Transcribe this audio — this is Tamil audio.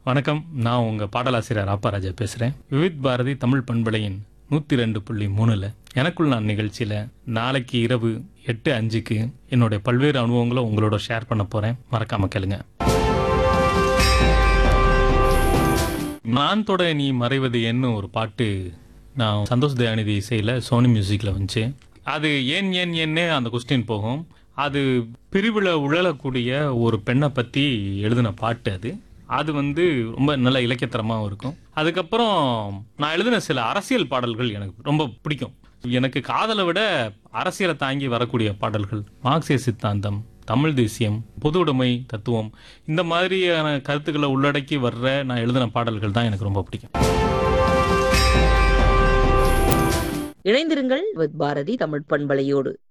வணக்கம் நான் உங்க பாடலாசிரியர் ஆப்பாராஜா பேசுறேன் விவித் பாரதி தமிழ் பண்பலையின் நூத்தி ரெண்டு புள்ளி மூணுல எனக்குள் நான் நிகழ்ச்சியில நாளைக்கு இரவு எட்டு அஞ்சுக்கு என்னுடைய பல்வேறு அனுபவங்களை உங்களோட ஷேர் பண்ண போறேன் மறக்காம கேளுங்க நான் தொட நீ மறைவது என்ன ஒரு பாட்டு நான் சந்தோஷ் தயாநிதி இசையில் சோனி மியூசிக்கில் வந்துச்சு அது ஏன் ஏன் ஏன்னே அந்த கொஸ்டின் போகும் அது பிரிவில் உழலக்கூடிய ஒரு பெண்ணை பற்றி எழுதின பாட்டு அது அது வந்து ரொம்ப நல்ல இலக்கியத்தரமாகவும் இருக்கும் அதுக்கப்புறம் நான் எழுதின சில அரசியல் பாடல்கள் எனக்கு ரொம்ப பிடிக்கும் எனக்கு காதலை விட அரசியலை தாங்கி வரக்கூடிய பாடல்கள் மார்க்சிய சித்தாந்தம் தமிழ் தேசியம் பொது உடைமை தத்துவம் இந்த மாதிரியான கருத்துக்களை உள்ளடக்கி வர்ற நான் எழுதின பாடல்கள் தான் எனக்கு ரொம்ப பிடிக்கும் இணைந்திருங்கள் வித் பாரதி தமிழ் பண்பலையோடு